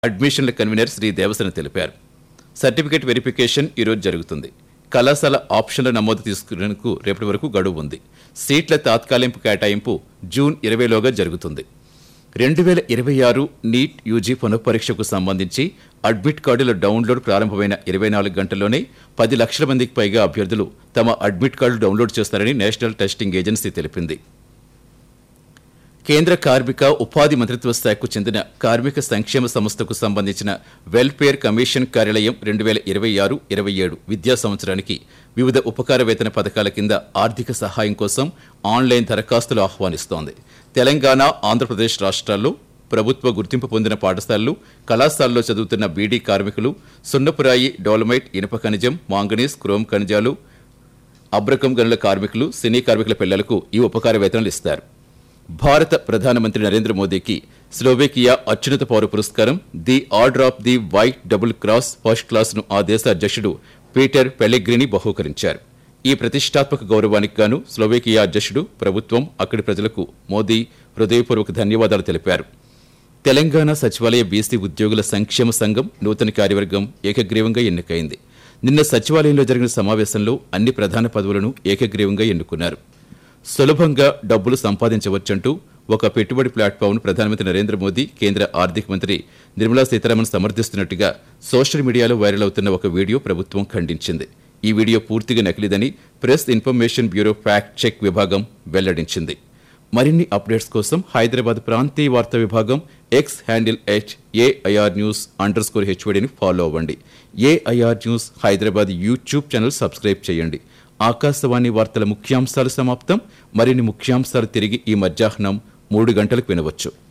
అడ్మిషన్ల convener Shri దేవసన తెలిపారు certificate verification ఈరోజు జరుగుతుంది కళాశాల ఆప్షన్ల నమోదు తీసుకునేందుకు రేపటి వరకు గడువు ఉంది సీట్ల తాత్కాలింపు కేటాయింపు జూన్ ఇరవైలోగా జరుగుతుంది రెండు వేల ఇరవై ఆరు నీట్ యూజీ పునఃపరీక్షకు సంబంధించి అడ్మిట్ కార్డుల డౌన్లోడ్ ప్రారంభమైన ఇరవై నాలుగు గంటల్లోనే పది లక్షల మందికి పైగా అభ్యర్థులు తమ అడ్మిట్ కార్డు డౌన్లోడ్ చేస్తారని నేషనల్ టెస్టింగ్ ఏజెన్సీ తెలిపింది కేంద్ర కార్మిక ఉపాధి మంత్రిత్వ శాఖకు చెందిన కార్మిక సంక్షేమ సంస్థకు సంబంధించిన వెల్ఫేర్ కమిషన్ కార్యాలయం రెండు వేల ఇరవై ఆరు ఇరవై ఏడు విద్యా సంవత్సరానికి వివిధ ఉపకార వేతన పథకాల కింద ఆర్థిక సహాయం కోసం ఆన్లైన్ దరఖాస్తులు ఆహ్వానిస్తోంది తెలంగాణ ఆంధ్రప్రదేశ్ రాష్ట్రాల్లో ప్రభుత్వ గుర్తింపు పొందిన పాఠశాలలు కళాశాలలో చదువుతున్న బీడీ కార్మికులు సున్నపురాయి డోలమైట్ ఇనుప ఖనిజం మాంగనీస్ క్రోమ్ ఖనిజాలు అబ్రకం గనుల కార్మికులు సినీ కార్మికుల పిల్లలకు ఈ ఉపకార వేతనాలు ఇస్తారు భారత ప్రధానమంత్రి నరేంద్ర మోదీకి స్లోవేకియా అత్యున్నత పౌర పురస్కారం the order of the white double cross first class ను ఆ దేశ అధ్యక్షుడు పీటర్ పెలెగ్రిని బహూకరించారు ఈ ప్రతిష్టాత్మక గౌరవానికి గాను స్లోవేకియా అధ్యక్షుడు ప్రభుత్వం అక్కడి ప్రజలకు మోదీ హృదయపూర్వక ధన్యవాదాలు తెలిపారు తెలంగాణ సచివాలయ బీసీ ఉద్యోగుల సంక్షేమ సంఘం నూతన కార్యవర్గం ఏకగ్రీవంగా ఎన్నికైంది నిన్న సచివాలయంలో జరిగిన సమావేశంలో అన్ని ప్రధాన పదవులను ఏకగ్రీవంగా ఎన్నుకున్నారు సులభంగా డబ్బులు సంపాదించవచ్చంటూ ఒక పెట్టుబడి ప్లాట్ఫామ్ను ప్రధానమంత్రి నరేంద్ర మోదీ కేంద్ర ఆర్థిక మంత్రి నిర్మలా సీతారామన్ సమర్థిస్తున్నట్టుగా సోషల్ మీడియాలో వైరల్ అవుతున్న ఒక వీడియో ప్రభుత్వం ఖండించింది ఈ వీడియో పూర్తిగా నకిలీదని press information bureau fact check విభాగం వెల్లడించింది మరిన్ని అప్డేట్స్ కోసం హైదరాబాద్ ప్రాంతీయ వార్తా విభాగం X handle H AIR news under score హెచ్వడిని ఫాలో అవ్వండి AIR news Hyderabad YouTube channel subscribe చేయండి ఆకాశవాణి వార్తల ముఖ్యాంశాలు సమాప్తం మరిన్ని ముఖ్యాంశాలు తిరిగి ఈ మధ్యాహ్నం మూడు గంటలకు వినవచ్చు